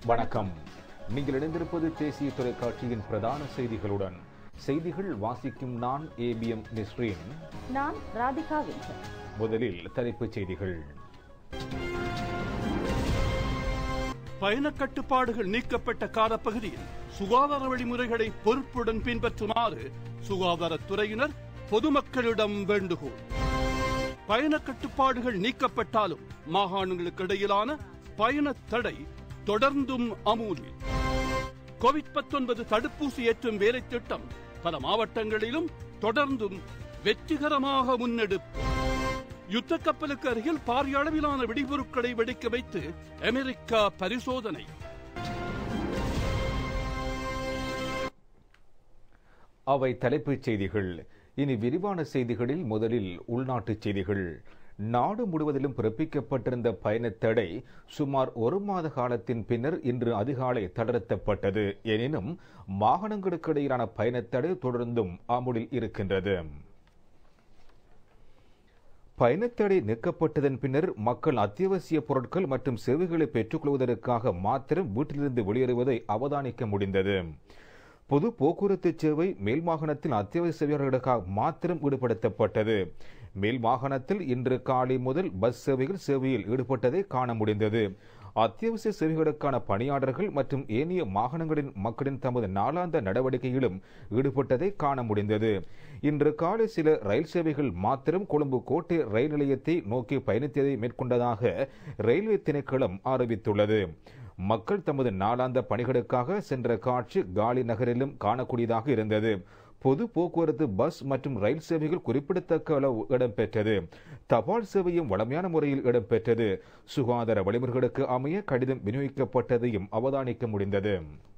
வணக்கம் நீங்கள் இணைந்திருப்பது தேசிய தொலைக்காட்சியின் பிரதான செய்திகளுடன் செய்திகள் வாசிக்கும் நான் ஏபிஎம் நிஸ்ரீன் நான் ராதிகா வின்சன் முதலில் தலைப்புச் செய்திகள் பயண கட்டுப்பாடுகள் நீக்கப்பட்ட காலப்பகுதியில் சுகாதார வழிமுறைகளை பொறுப்புடன் பின்பற்றுமாறு சுகாதாரத்துறையினர் பொதுமக்களிடம் வேண்டுகோள் பயண கட்டுப்பாடுகள் நீக்கப்பட்டாலும் மாகாணங்களுக்கு இடையிலான பயண தடை தொடர்ந்தும் அமூலில் கோவிட் 19 தடுப்பூசி ஏற்றும் வேலை திட்டம் பல மாவட்டங்களிலும் தொடர்ந்தும் வெற்றிகரமாக முன்னெடுப்பு யுத்த கப்பலுக்கு அருகில் பாரிய அளவிலான வெடிபொருட்களை வெடிக்க வைத்து அமெரிக்கா பரிசோதனை அவை தலைப்புச் செய்திகள் இனி விரிவான செய்திகளில் முதலில் உள்நாட்டுச் செய்திகள் நாடு முழுவதிலும் பிறப்பிக்கப்பட்டிருந்த பயணத் தடை சுமார் ஒரு மாத காலத்தின் பின்னர் இன்று அதிகாலை தளர்த்தப்பட்டது எனினும் மாகாணங்களுக்கு இடையிலான பயணத் தடை தொடர்ந்தும் அமுலில் இருக்கின்றது பயணத்தடை நீக்கப்பட்டதன் பின்னர் மக்கள் அத்தியாவசிய பொருட்கள் மற்றும் சேவைகளை பெற்றுக்கொள்வதற்காக மாத்திரம் வீட்டிலிருந்து வெளியேறுவதை அவதானிக்க முடிந்தது பொது போக்குவரத்து சேவை மேல் மாகாணத்தில் அத்தியாவசிய சேவைகளுக்காக மாத்திரம் ஈடுபடுத்தப்பட்டது மேல் மாகாணத்தில் இன்று காலை முதல் பஸ் சேவைகள் சேவையில் ஈடுபட்டதை காண முடிந்தது அத்தியாவசிய சேவைகளுக்கான பணியாளர்கள் மற்றும் ஏனைய மாகாணங்களின் மக்களின் தமது நாளாந்த நடவடிக்கையிலும் ஈடுபட்டதை காண முடிந்தது இன்று காலை சில ரயில் சேவைகள் மாத்திரம் கொழும்பு கோட்டை ரயில் நிலையத்தை நோக்கி பயணித்ததை மேற்கொண்டதாக ரயில்வே திணைக்களம் அறிவித்துள்ளது மக்கள் தமது நாளாந்த பணிகளுக்காக சென்ற காட்சி காலி நகரிலும் காணக்கூடியதாக இருந்தது பொது போக்குவரத்து பஸ் மற்றும் ரயில் சேவைகள் குறிப்பிடத்தக்க அளவு இடம்பெற்றது தபால் சேவையும் வளமையான முறையில் இடம்பெற்றது சுகாதார வழிமுறைகளுக்கு அமைய கடிதம் விநியோகிக்கப்பட்டதையும் அவதானிக்க முடிந்தது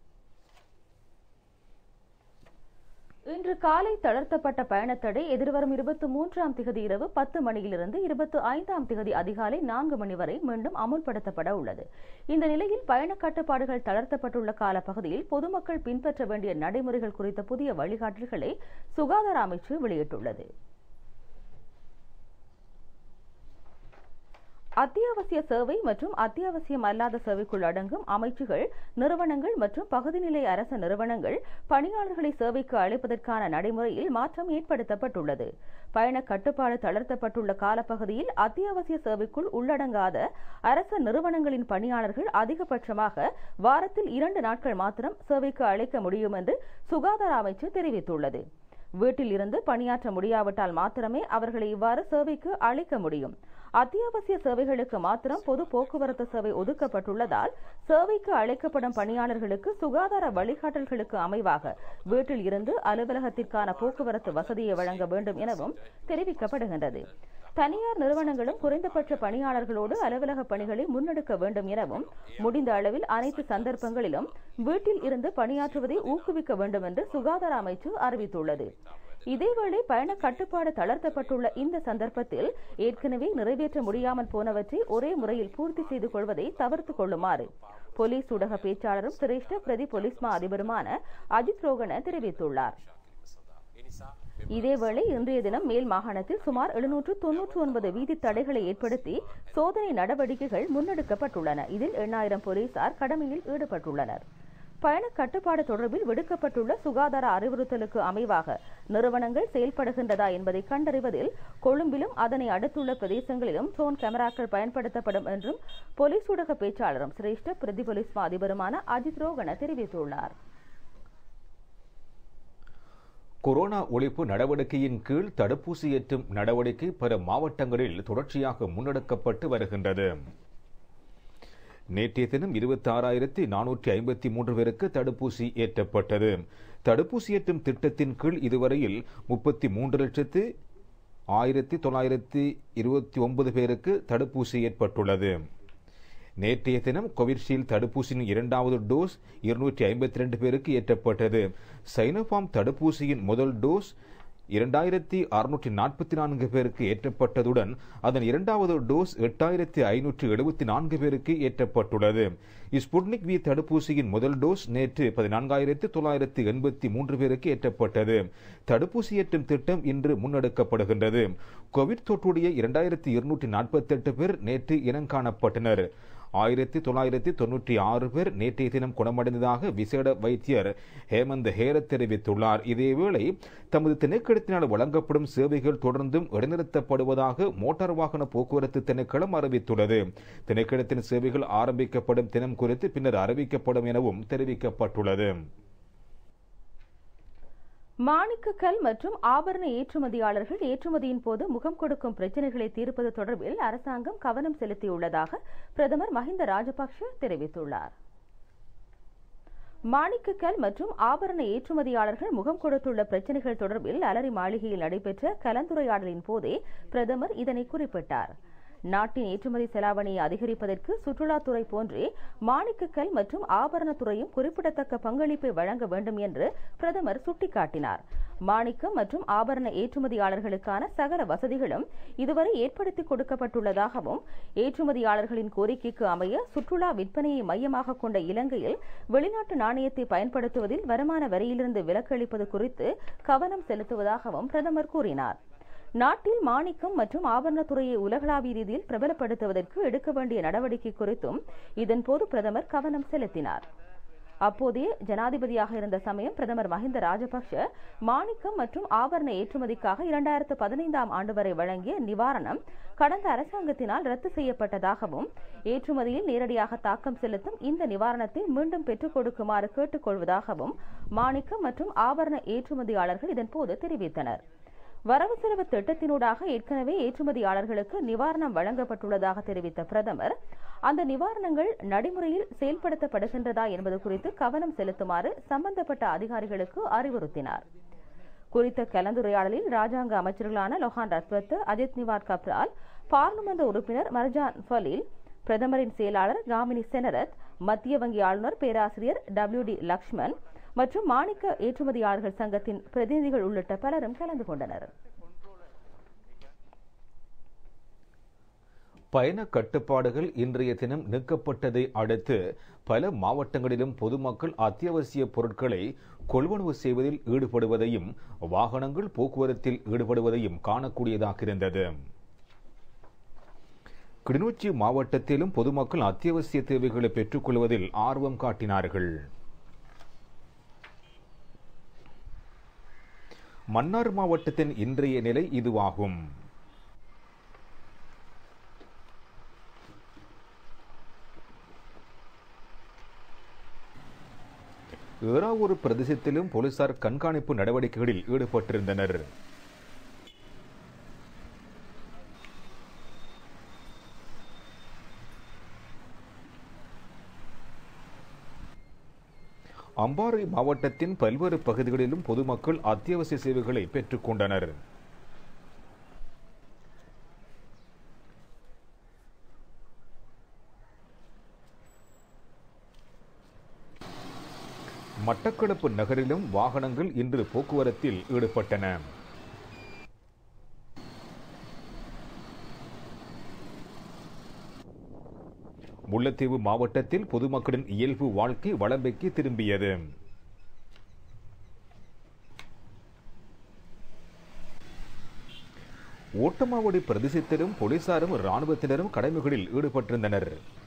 இன்று காலை தளர்த்தப்பட்ட பயணத்தடை எதிர்வரும் இருபத்தி மூன்றாம் திகதி இரவு பத்து மணியிலிருந்து இருபத்தி ஐந்தாம் திகதி அதிகாலை நான்கு மணி வரை மீண்டும் அமுல்படுத்தப்பட உள்ளது இந்த நிலையில் பயண கட்டுப்பாடுகள் தளர்த்தப்பட்டுள்ள காலப்பகுதியில் பொதுமக்கள் பின்பற்ற வேண்டிய நடைமுறைகள் குறித்த புதிய வழிகாட்டல்களை சுகாதார அமைச்சு வெளியிட்டுள்ளது அத்தியாவசிய சேவை மற்றும் அத்தியாவசியம் அல்லாத சேவைக்குள் அடங்கும் அமைச்சுகள் நிறுவனங்கள் மற்றும் பகுதிநிலை அரச நிறுவனங்கள் பணியாளர்களை சேவைக்கு அழைப்பதற்கான நடைமுறையில் மாற்றம் ஏற்படுத்தப்பட்டுள்ளது பயண கட்டுப்பாடு தளர்த்தப்பட்டுள்ள காலப்பகுதியில் அத்தியாவசிய சேவைக்குள் உள்ளடங்காத அரச நிறுவனங்களின் பணியாளர்கள் அதிகபட்சமாக வாரத்தில் இரண்டு நாட்கள் மாத்திரம் சேவைக்கு அழைக்க முடியும் என்று சுகாதார அமைச்சு தெரிவித்துள்ளது வீட்டில் இருந்து பணியாற்ற முடியாவிட்டால் மாத்திரமே அவர்களை இவ்வாறு சேவைக்கு அழைக்க முடியும் அத்தியாவசிய சேவைகளுக்கு மாத்திரம் பொது போக்குவரத்து சேவை ஒதுக்கப்பட்டுள்ளதால் சேவைக்கு அழைக்கப்படும் பணியாளர்களுக்கு சுகாதார வழிகாட்டல்களுக்கு அமைவாக வீட்டில் இருந்து அலுவலகத்திற்கான போக்குவரத்து வசதியை வழங்க வேண்டும் எனவும் தெரிவிக்கப்படுகின்றது தனியார் நிறுவனங்களும் குறைந்தபட்ச பணியாளர்களோடு அலுவலக பணிகளை முன்னெடுக்க வேண்டும் எனவும் முடிந்த அளவில் அனைத்து சந்தர்ப்பங்களிலும் வீட்டில் இருந்து பணியாற்றுவதை ஊக்குவிக்க வேண்டும் என்று சுகாதார அமைச்சு அறிவித்துள்ளது இதேவேளை பயண கட்டுப்பாடு தளர்த்தப்பட்டுள்ள இந்த சந்தர்ப்பத்தில் ஏற்கனவே நிறைவேற்ற முடியாமல் போனவற்றை ஒரே முறையில் பூர்த்தி செய்து கொள்வதை தவிர்த்துக் கொள்ளுமாறு போலீஸ் ஊடக பேச்சாளரும் சிரேஷ்ட பிரதி போலீஸ் மா அதிபருமான அஜித் ரோகன தெரிவித்துள்ளார் இதேவேளை இன்றைய தினம் மேல் மாகாணத்தில் சுமார் எழுநூற்று தொன்னூற்று ஒன்பது வீதி தடைகளை ஏற்படுத்தி சோதனை நடவடிக்கைகள் முன்னெடுக்கப்பட்டுள்ளன இதில் எண்ணாயிரம் போலீசார் கடமையில் ஈடுபட்டுள்ளனர் பயண கட்டுப்பாடு தொடர்பில் விடுக்கப்பட்டுள்ள சுகாதார அறிவுறுத்தலுக்கு அமைவாக நிறுவனங்கள் செயல்படுகின்றதா என்பதை கண்டறிவதில் கொழும்பிலும் அதனை அடுத்துள்ள பிரதேசங்களிலும் ட்ரோன் கேமராக்கள் பயன்படுத்தப்படும் என்றும் போலீஸ் ஊடக பேச்சாளரும் சிரேஷ்ட பிரதி போலீஸ் மா அதிபருமான அஜித் ரோகன தெரிவித்துள்ளார் கொரோனா ஒழிப்பு நடவடிக்கையின் கீழ் தடுப்பூசி ஏற்றும் நடவடிக்கை பல மாவட்டங்களில் தொடர்ச்சியாக முன்னெடுக்கப்பட்டு வருகின்றது நேற்றைய தினம் இருபத்தி ஆறாயிரத்தி நானூற்றி ஐம்பத்தி மூன்று பேருக்கு தடுப்பூசி ஏற்றப்பட்டது தடுப்பூசி ஏற்றும் திட்டத்தின் கீழ் இதுவரையில் முப்பத்தி மூன்று லட்சத்து ஆயிரத்தி தொள்ளாயிரத்தி இருபத்தி ஒன்பது பேருக்கு தடுப்பூசி ஏற்பட்டுள்ளது நேற்றைய தினம் கோவிஷீல்டு தடுப்பூசியின் இரண்டாவது டோஸ் இருநூற்றி ஐம்பத்தி ரெண்டு பேருக்கு ஏற்றப்பட்டது சைனோபார்ம் தடுப்பூசியின் முதல் டோஸ் இரண்டாயிரத்தி அறுநூற்றி நாற்பத்தி நான்கு பேருக்கு ஏற்றப்பட்டதுடன் அதன் இரண்டாவது டோஸ் எட்டாயிரத்தி ஐநூற்றி எழுபத்தி நான்கு பேருக்கு ஏற்றப்பட்டுள்ளது ஸ்புட்னிக் வி தடுப்பூசியின் முதல் டோஸ் நேற்று பதினான்காயிரத்தி தொள்ளாயிரத்தி எண்பத்தி மூன்று பேருக்கு ஏற்றப்பட்டது தடுப்பூசி ஏற்றும் திட்டம் இன்று முன்னெடுக்கப்படுகின்றது கோவிட் தொற்றுடைய இரண்டாயிரத்தி இருநூற்றி நாற்பத்தி எட்டு பேர் நேற்று இனங்காணப்பட்டனர் ஆயிரத்தி தொள்ளாயிரத்தி தொன்னூற்றி ஆறு பேர் நேற்றைய தினம் குணமடைந்ததாக விசேட வைத்தியர் ஹேமந்த் ஹேரத் தெரிவித்துள்ளார் இதேவேளை தமது திணைக்களத்தினால் வழங்கப்படும் சேவைகள் தொடர்ந்தும் இடைநிறுத்தப்படுவதாக மோட்டார் வாகன போக்குவரத்து திணைக்களம் அறிவித்துள்ளது திணைக்களத்தின் சேவைகள் ஆரம்பிக்கப்படும் தினம் குறித்து பின்னர் அறிவிக்கப்படும் எனவும் தெரிவிக்கப்பட்டுள்ளது மாணிக்கக்கல் மற்றும் ஆபரண ஏற்றுமதியாளர்கள் ஏற்றுமதியின் போது முகம் கொடுக்கும் பிரச்சினைகளை தீர்ப்பது தொடர்பில் அரசாங்கம் கவனம் செலுத்தியுள்ளதாக பிரதமர் மஹிந்த ராஜபக்ஷ தெரிவித்துள்ளார் மாணிக்கக்கல் மற்றும் ஆபரண ஏற்றுமதியாளர்கள் முகம் கொடுத்துள்ள பிரச்சினைகள் தொடர்பில் அலரி மாளிகையில் நடைபெற்ற கலந்துரையாடலின் போதே பிரதமர் இதனை குறிப்பிட்டார் நாட்டின் ஏற்றுமதி செலாவணியை அதிகரிப்பதற்கு சுற்றுலாத்துறை போன்றே மாணிக்கக்கல் மற்றும் ஆபரணத்துறையும் குறிப்பிடத்தக்க பங்களிப்பை வழங்க வேண்டும் என்று பிரதமர் சுட்டிக்காட்டினார் மாணிக்கம் மற்றும் ஆபரண ஏற்றுமதியாளர்களுக்கான சகல வசதிகளும் இதுவரை ஏற்படுத்தி கொடுக்கப்பட்டுள்ளதாகவும் ஏற்றுமதியாளர்களின் கோரிக்கைக்கு அமைய சுற்றுலா விற்பனையை மையமாக கொண்ட இலங்கையில் வெளிநாட்டு நாணயத்தை பயன்படுத்துவதில் வருமான வரியிலிருந்து விலக்களிப்பது குறித்து கவனம் செலுத்துவதாகவும் பிரதமர் கூறினார் நாட்டில் மாணிக்கம் மற்றும் ஆபரணத்துறையை உலகளாவிய ரீதியில் பிரபலப்படுத்துவதற்கு எடுக்க வேண்டிய நடவடிக்கை குறித்தும் இதன்போது பிரதமர் கவனம் செலுத்தினார் அப்போதைய ஜனாதிபதியாக இருந்த சமயம் பிரதமர் மஹிந்த ராஜபக்ஷ மாணிக்கம் மற்றும் ஆபரண ஏற்றுமதிக்காக இரண்டாயிரத்து பதினைந்தாம் ஆண்டு வரை வழங்கிய நிவாரணம் கடந்த அரசாங்கத்தினால் ரத்து செய்யப்பட்டதாகவும் ஏற்றுமதியில் நேரடியாக தாக்கம் செலுத்தும் இந்த நிவாரணத்தை மீண்டும் பெற்றுக் கொடுக்குமாறு கேட்டுக்கொள்வதாகவும் மாணிக்கம் மற்றும் ஆபரண ஏற்றுமதியாளர்கள் இதன்போது தெரிவித்தனர் வரவு செலவு திட்டத்தினூடாக ஏற்கனவே ஏற்றுமதியாளர்களுக்கு நிவாரணம் வழங்கப்பட்டுள்ளதாக தெரிவித்த பிரதமர் அந்த நிவாரணங்கள் நடைமுறையில் செயல்படுத்தப்படுகின்றதா என்பது குறித்து கவனம் செலுத்துமாறு சம்பந்தப்பட்ட அதிகாரிகளுக்கு அறிவுறுத்தினார் குறித்த கலந்துரையாடலில் ராஜாங்க அமைச்சர்களான லொஹான் ரத்வத் அஜித் நிவாட் கப்ரால் பார்லிமெண்ட் உறுப்பினர் மர்ஜான் ஃபலீல் பிரதமரின் செயலாளர் காமினி செனரத் மத்திய வங்கி ஆளுநர் பேராசிரியர் டபிள்யூ டி லக்ஷ்மன் மற்றும் மாணிக்க ஏற்றுமதியாளர்கள் சங்கத்தின் பிரதிநிதிகள் உள்ளிட்ட பலரும் கலந்து கொண்டனர் பயண கட்டுப்பாடுகள் இன்றைய தினம் நீக்கப்பட்டதை அடுத்து பல மாவட்டங்களிலும் பொதுமக்கள் அத்தியாவசிய பொருட்களை கொள்வனவு செய்வதில் ஈடுபடுவதையும் வாகனங்கள் போக்குவரத்தில் ஈடுபடுவதையும் காணக்கூடியதாக இருந்தது கிளிநொச்சி மாவட்டத்திலும் பொதுமக்கள் அத்தியாவசிய தேவைகளை பெற்றுக்கொள்வதில் ஆர்வம் காட்டினார்கள் மன்னார் மாவட்டத்தின் இன்றைய நிலை இதுவாகும் ஏறாவூர் பிரதேசத்திலும் போலீசார் கண்காணிப்பு நடவடிக்கைகளில் ஈடுபட்டிருந்தனர் அம்பாறை மாவட்டத்தின் பல்வேறு பகுதிகளிலும் பொதுமக்கள் அத்தியாவசிய சேவைகளை பெற்றுக் கொண்டனர் மட்டக்களப்பு நகரிலும் வாகனங்கள் இன்று போக்குவரத்தில் ஈடுபட்டன முல்லைத்தீவு மாவட்டத்தில் பொதுமக்களின் இயல்பு வாழ்க்கை வளமைக்கு திரும்பியது ஓட்டமாவடி பிரதேசத்திலும் போலீசாரும் இராணுவத்தினரும் கடமைகளில் ஈடுபட்டிருந்தனர்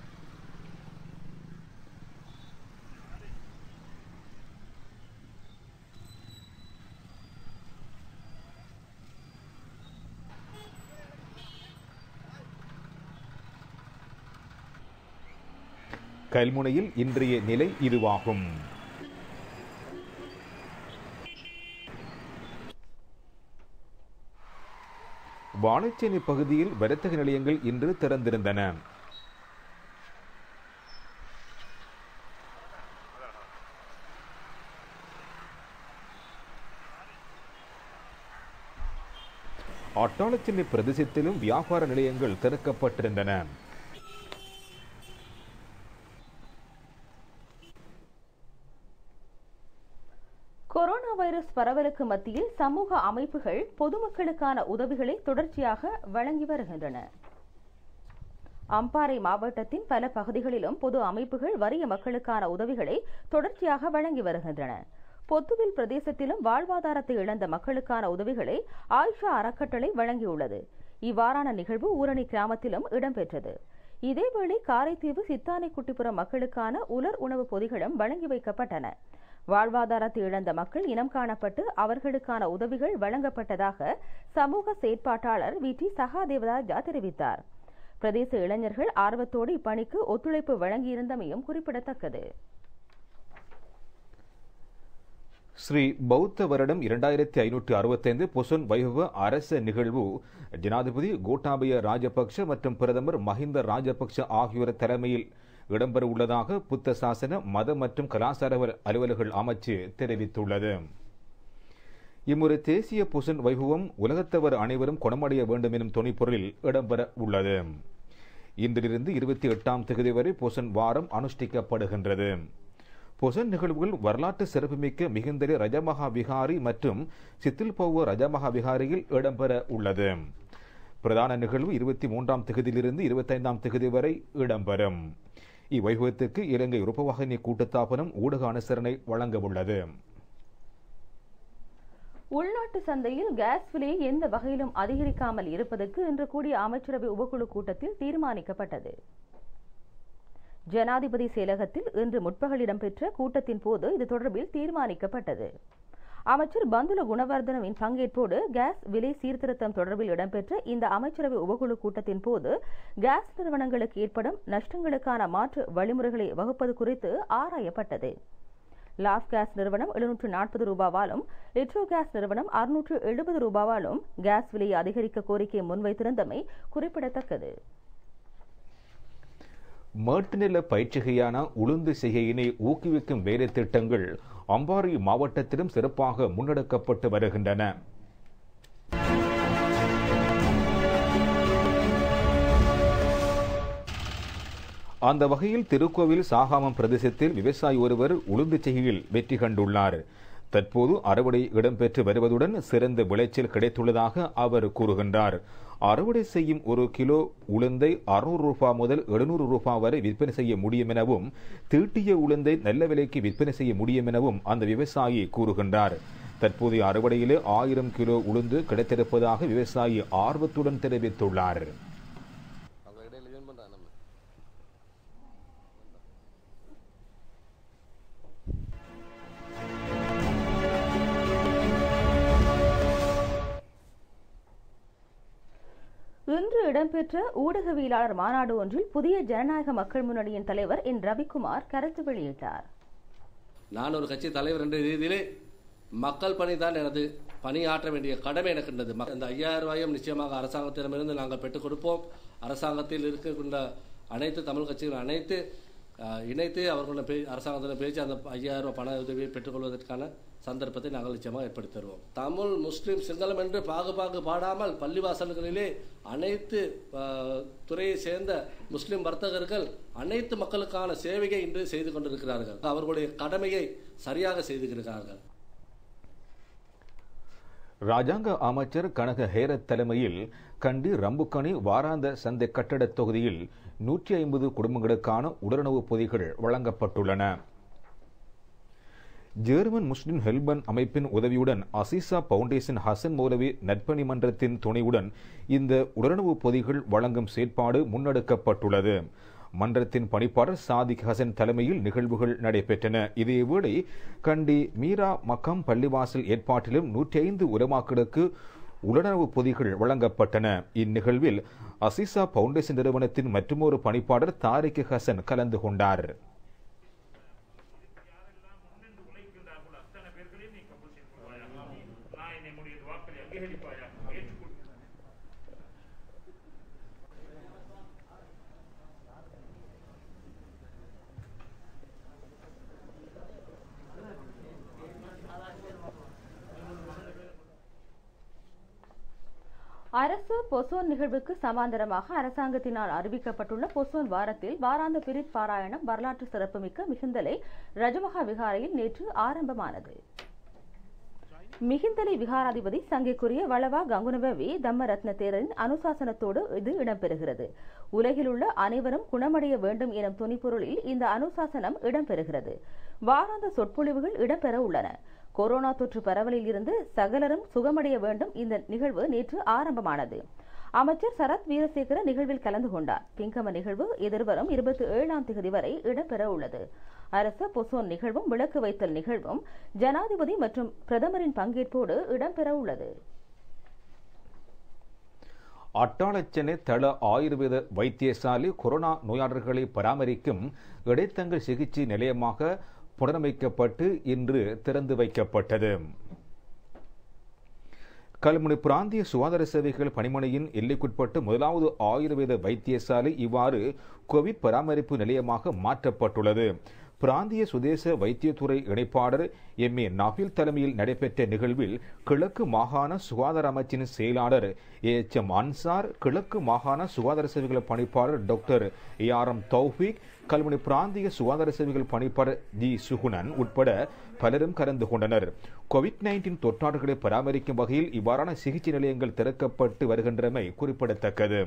கல்முனையில் இன்றைய நிலை இதுவாகும் வாழைச்சேனை பகுதியில் வர்த்தக நிலையங்கள் இன்று திறந்திருந்தன அட்டாளச்சேனை பிரதேசத்திலும் வியாபார நிலையங்கள் திறக்கப்பட்டிருந்தன கொரோனா வைரஸ் பரவலுக்கு மத்தியில் சமூக அமைப்புகள் பொதுமக்களுக்கான உதவிகளை தொடர்ச்சியாக வழங்கி வருகின்றன அம்பாறை மாவட்டத்தின் பல பகுதிகளிலும் பொது அமைப்புகள் வறிய மக்களுக்கான உதவிகளை தொடர்ச்சியாக வழங்கி வருகின்றன பொத்துவில் பிரதேசத்திலும் வாழ்வாதாரத்தை இழந்த மக்களுக்கான உதவிகளை ஆயிஷா அறக்கட்டளை வழங்கியுள்ளது இவ்வாறான நிகழ்வு ஊரணி கிராமத்திலும் இடம்பெற்றது இதேவேளை காரைதீவு சித்தானைக்குட்டிப்புறம் மக்களுக்கான உலர் உணவு பொதிகளும் வழங்கி வைக்கப்பட்டன வாழ்வாதாரத்தை இழந்த மக்கள் இனம் காணப்பட்டு அவர்களுக்கான உதவிகள் வழங்கப்பட்டதாக சமூக செயற்பாட்டாளர் வி டி சகாதேவராஜா தெரிவித்தார் பிரதேச இளைஞர்கள் ஆர்வத்தோடு இப்பணிக்கு ஒத்துழைப்பு வழங்கியிருந்தமையும் குறிப்பிடத்தக்கது ஸ்ரீ பௌத்த வருடம் இரண்டாயிரத்தி ஐநூற்றி அறுபத்தைந்து பொசொன் வைபவ அரச நிகழ்வு ஜனாதிபதி கோட்டாபய ராஜபக்ஷ மற்றும் பிரதமர் மஹிந்த ராஜபக்ஷ ஆகியோர் தலைமையில் இடம்பெற உள்ளதாக புத்த சாசன மத மற்றும் கலாச்சார அலுவலர்கள் அமைச்சு தெரிவித்துள்ளது இம்முறை தேசிய புசன் வைபவம் உலகத்தவர் அனைவரும் குணமடைய வேண்டும் எனும் துணைப்பொருளில் இடம்பெற உள்ளது இன்றிலிருந்து இருபத்தி எட்டாம் தேதி வரை பொசன் வாரம் அனுஷ்டிக்கப்படுகின்றது பொசன் நிகழ்வுகள் வரலாற்று சிறப்புமிக்க மிகுந்தரி ரஜமகா விகாரி மற்றும் சித்தில்பௌவ ரஜமகா விகாரியில் இடம்பெற உள்ளது பிரதான நிகழ்வு இருபத்தி மூன்றாம் திகதியிலிருந்து இருபத்தைந்தாம் திகதி வரை இடம்பெறும் இவ்வைபவத்துக்கு இலங்கை உறுப்பவாகினி கூட்டுத்தாபனம் ஊடக அனுசரணை வழங்க உள்ளது உள்நாட்டு சந்தையில் கேஸ் விலையை எந்த வகையிலும் அதிகரிக்காமல் இருப்பதற்கு இன்று கூடிய அமைச்சரவை உபக்குழு கூட்டத்தில் தீர்மானிக்கப்பட்டது ஜனாதிபதி செயலகத்தில் இன்று முற்பகல் இடம்பெற்ற கூட்டத்தின் போது இது தொடர்பில் தீர்மானிக்கப்பட்டது அமைச்சர் பந்துல குணவர்தனவின் பங்கேற்போடு கேஸ் விலை சீர்திருத்தம் தொடர்பில் இடம்பெற்ற இந்த அமைச்சரவை உபகுழு கூட்டத்தின் போது கேஸ் நிறுவனங்களுக்கு ஏற்படும் நஷ்டங்களுக்கான மாற்று வழிமுறைகளை வகுப்பது குறித்து ஆராயப்பட்டது லாஃப் கேஸ் நிறுவனம் எழுநூற்று நாற்பது ரூபாவாலும் லிட்ரோ கேஸ் நிறுவனம் அறுநூற்று எழுபது ரூபாவாலும் கேஸ் விலையை அதிகரிக்க கோரிக்கை முன்வைத்திருந்தமை குறிப்பிடத்தக்கது மேட்டுநில பயிற்சிகையான உளுந்து செய்கையினை ஊக்குவிக்கும் வேலை திட்டங்கள் அம்பாறை மாவட்டத்திலும் சிறப்பாக முன்னெடுக்கப்பட்டு வருகின்றன அந்த வகையில் திருக்கோவில் சாகாமம் பிரதேசத்தில் விவசாயி ஒருவர் உளுந்து செய்கையில் வெற்றி கண்டுள்ளார் தற்போது அறுவடை இடம்பெற்று வருவதுடன் சிறந்த விளைச்சல் கிடைத்துள்ளதாக அவர் கூறுகின்றார் அறுவடை செய்யும் ஒரு கிலோ உளுந்தை அறுநூறு ரூபாய் முதல் எழுநூறு ரூபாய் வரை விற்பனை செய்ய முடியும் எனவும் தீட்டிய உளுந்தை நல்ல விலைக்கு விற்பனை செய்ய முடியும் எனவும் அந்த விவசாயி கூறுகின்றார் தற்போதைய அறுவடையிலே ஆயிரம் கிலோ உளுந்து கிடைத்திருப்பதாக விவசாயி ஆர்வத்துடன் தெரிவித்துள்ளார் அவங்க இடையில ஜாயின் பண்றான் நம்ம இன்று இடம்பெற்ற ஊடகவியலாளர் மாநாடு ஒன்றில் புதிய ஜனநாயக மக்கள் முன்னணியின் தலைவர் என் ரவிக்குமார் கருத்து வெளியிட்டார் நான் ஒரு கட்சி தலைவர் என்ற ரீதியிலே மக்கள் பணி தான் எனது பணியாற்ற வேண்டிய கடமை எனக்கு இருந்தது ம- இந்த ஐயாயிரம் ரூபாயும் நிச்சயமாக அரசாங்கத்திடமிருந்து நாங்கள் பெற்றுக் கொடுப்போம் அரசாங்கத்தில் இருக்கின்ற அனைத்து தமிழ் கட்சிகள் அனைத்து அஹ், இணைத்து அவர்களுடன் பே அரசாங்கத்தில் பேசி அந்த ஐயாயிரம் ரூபாய் பண உதவியை பெற்றுக்கொள்வதற்கான சந்தர்ப்பத்தை நாங்கள் நிச்சயமாக ஏற்படுத்தி தருவோம் தமிழ் முஸ்லீம் சிங்களம் என்று பாகுபாகு பாடாமல் பள்ளிவாசல்களிலே அனைத்து அஹ், துறையை சேர்ந்த முஸ்லிம் வர்த்தகர்கள் அனைத்து மக்களுக்கான சேவையை இன்று செய்து கொண்டிருக்கிறார்கள் அவர்களுடைய கடமையை சரியாக செய்திருக்கிறார்கள் ராஜாங்க அமைச்சர் கனக ஹேரத் தலைமையில் கண்டி ரம்புக்கணி வாராந்த சந்தை கட்டடத் தொகுதியில் நூற்றி ஐம்பது குடும்பங்களுக்கான உடலுணவு பொதிகள் வழங்கப்பட்டுள்ளன ஜெர்மன் முஸ்லிம் ஹெல்பன் அமைப்பின் உதவியுடன் அசிசா பவுண்டேஷன் ஹசன் மௌலவி நற்பணி மன்றத்தின் துணையுடன் இந்த உடலுணவு பொதிகள் வழங்கும் செயற்பாடு முன்னெடுக்கப்பட்டுள்ளது மன்றத்தின் பணிப்பாளர் சாதிக் ஹசன் தலைமையில் நிகழ்வுகள் நடைபெற்றன இதேவேளை கண்டி மீரா மக்கம் பள்ளிவாசல் ஏற்பாட்டிலும் நூற்றி ஐந்து உலமாக்களுக்கு உடலுணவு பொதிகள் வழங்கப்பட்டன இந்நிகழ்வில் அசிசா பவுண்டேஷன் நிறுவனத்தின் மற்றுமொரு பணிப்பாளர் தாரிக் ஹசன் கலந்து கொண்டார் யாரெல்லாம் முன்னின்று உழைக்கின்றார்களோ அத்தனை பேர்களையும் நீ கபூல் செய்து கொள்வாயாக நான் என்னுடைய வாக்களை அங்கீகரிப்பாயாக ஏற்றுக்கொள் அரசு பொசோன் நிகழ்வுக்கு சமாந்தரமாக அரசாங்கத்தினால் அறிவிக்கப்பட்டுள்ள பொசோன் வாரத்தில் வாராந்த பிரித் பாராயணம் வரலாற்று சிறப்புமிக்க மிகுந்தலை ரஜமகா விகாரையில் நேற்று ஆரம்பமானது மிகிந்தலை விகாராதிபதி சங்கைக்குரிய வளவா கங்குனவவி தம்மரத்ன தேரரின் அனுசாசனத்தோடு இது இடம்பெறுகிறது உலகில் உள்ள அனைவரும் குணமடைய வேண்டும் எனும் துணிப்பொருளில் இந்த அனுசாசனம் இடம்பெறுகிறது வாராந்த சொற்பொழிவுகள் இடம்பெற உள்ளன கொரோனா தொற்று பரவலில் இருந்து சகலரும் சுகமடைய வேண்டும் இந்த நிகழ்வு நேற்று ஆரம்பமானது அமைச்சர் சரத் வீரசேகர நிகழ்வில் கலந்து கொண்டார் பிங்கம நிகழ்வு எதிர்வரும் இருபத்தி ஏழாம் தேதி வரை இடம்பெற உள்ளது அரச பொசோன் நிகழ்வும் விளக்கு வைத்தல் நிகழ்வும் ஜனாதிபதி மற்றும் பிரதமரின் பங்கேற்போடு இடம்பெற உள்ளது அட்டாளச்சனை தள ஆயுர்வேத வைத்தியசாலை கொரோனா நோயாளர்களை பராமரிக்கும் இடைத்தங்கள் சிகிச்சை நிலையமாக புனரமைக்கப்பட்டு இன்று திறந்து வைக்கப்பட்டது கல்முனை பிராந்திய சுகாதார சேவைகள் பணிமனையின் எல்லைக்குட்பட்ட முதலாவது ஆயுர்வேத வைத்தியசாலை இவ்வாறு கோவிட் பராமரிப்பு நிலையமாக மாற்றப்பட்டுள்ளது பிராந்திய சுதேச வைத்தியத்துறை இணைப்பாளர் எம் ஏ நபில் தலைமையில் நடைபெற்ற நிகழ்வில் கிழக்கு மாகாண சுகாதார அமைச்சின் செயலாளர் ஏ எச் எம் அன்சார் கிழக்கு மாகாண சுகாதார சேவைகள் பணிப்பாளர் doctor A R M Thowfeek Kalmunai பிராந்திய சுகாதார சேவைகள் பணிப்பாளர் ஜி சுகுணன் உட்பட பலரும் கலந்து கொண்டனர் கோவிட் நைன்டீன் தொற்றாளர்களை பராமரிக்கும் வகையில் இவ்வாறான சிகிச்சை நிலையங்கள் திறக்கப்பட்டு வருகின்றமை குறிப்பிடத்தக்கது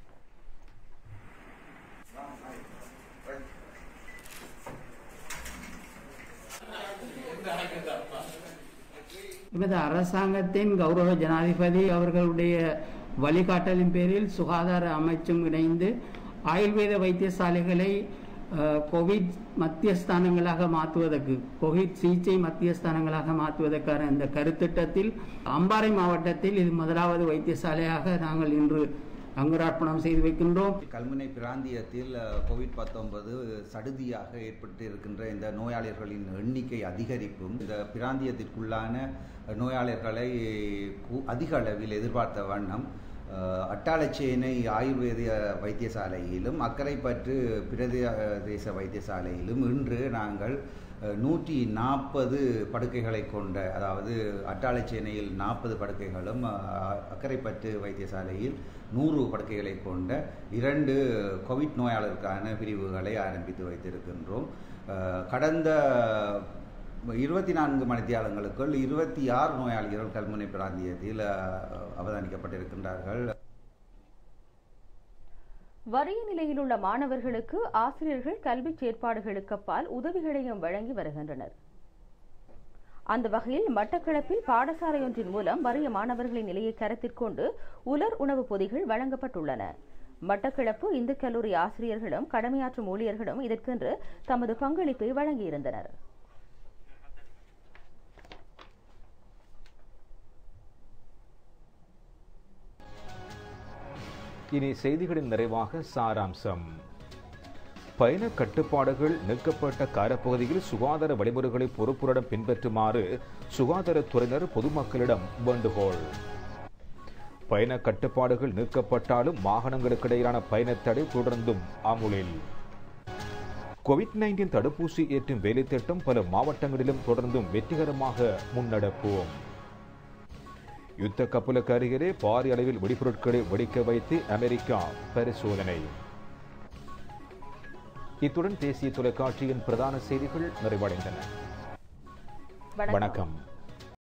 எமது அரசாங்கத்தின் கௌரவ ஜனாதிபதி அவர்களுடைய வழிகாட்டலின் பேரில் சுகாதார அமைச்சும் இணைந்து ஆயுர்வேத வைத்தியசாலைகளை அஹ், கோவிட் மத்தியஸ்தானங்களாக மாற்றுவதற்கு கோவிட் சிகிச்சை மத்தியஸ்தானங்களாக மாற்றுவதற்கான இந்த கருத்திட்டத்தில் அம்பாறை மாவட்டத்தில் இது முதலாவது வைத்தியசாலையாக நாங்கள் இன்று அங்குரார்ப்பணம் செய்து வைக்கின்றோம் கல்முனை பிராந்தியத்தில் கோவிட் பத்தொன்பது சடுதியாக ஏற்பட்டு இருக்கின்ற இந்த நோயாளர்களின் எண்ணிக்கை அதிகரிப்பும் இந்த பிராந்தியத்திற்குள்ளான நோயாளர்களை கு- அதிக அளவில் எதிர்பார்த்த வண்ணம் அஹ், அட்டாளச்சேனை ஆயுர்வேத வைத்தியசாலையிலும் அக்கரைப்பற்று பிரதேச வைத்தியசாலையிலும் இன்று நாங்கள் நூற்றி நாற்பது படுக்கைகளை கொண்ட அதாவது அட்டாளச்சேனையில் நாற்பது படுக்கைகளும் அஹ், அக்கரைப்பற்று வைத்தியசாலையில் நூறு படுக்கைகளை கொண்ட இரண்டு கோவிட் நோயாளருக்கான பிரிவுகளை ஆரம்பித்து வைத்திருக்கின்றோம் அஹ், கடந்த இருபத்தி நான்கு மணித்தியாலங்களுக்குள் இருபத்தி ஆறு நோயாளிகள் கல்முனை பிராந்தியத்தில் அஹ், அவதானிக்கப்பட்டிருக்கின்றார்கள் வறிய நிலையில் உள்ள மாணவர்களுக்கு ஆசிரியர்கள் கல்வி செயற்பாடுகளுக்கு அப்பால் உதவிகளையும் வழங்கி வருகின்றனர் அந்த வகையில் மட்டக்களப்பில் பாடசாலை ஒன்றின் மூலம் வறிய மாணவர்களின் நிலையை கருத்தில் கொண்டு உலர் உணவுப் பொதிகள் வழங்கப்பட்டுள்ளன மட்டக்களப்பு இந்து கல்லூரி ஆசிரியர்களும் கடமையாற்றும் ஊழியர்களும் இதற்கென்று தமது பங்களிப்பை வழங்கியிருந்தனர் இனி செய்திகளின் நிறைவாக சாராம்சம் பயண கட்டுப்பாடுகள் நீக்கப்பட்ட காரப்பகுதியில் சுகாதார வழிமுறைகளை பொறுப்புடன் பின்பற்றுமாறு சுகாதாரத்துறையினர் பொதுமக்களிடம் வேண்டுகோள் பயண கட்டுப்பாடுகள் நீக்கப்பட்டாலும் வாகனங்களுக்கு இடையிலான பயணத்தடை தொடர்ந்தும் அமுலில் கோவிட் நைன்டீன் தடுப்பூசி ஏற்றும் வேலை திட்டம் பல மாவட்டங்களிலும் தொடர்ந்தும் வெற்றிகரமாக முன்னெடுப்போம் யுத்த கப்பலுக்கு அருகிலே பாரிய அளவில் வெடிபொருட்களை வெடிக்க வைத்து அமெரிக்கா பரிசோதனை இத்துடன் தேசிய தொலைக்காட்சியின் பிரதான செய்திகள் நிறைவடைந்தன வணக்கம் வணக்கம்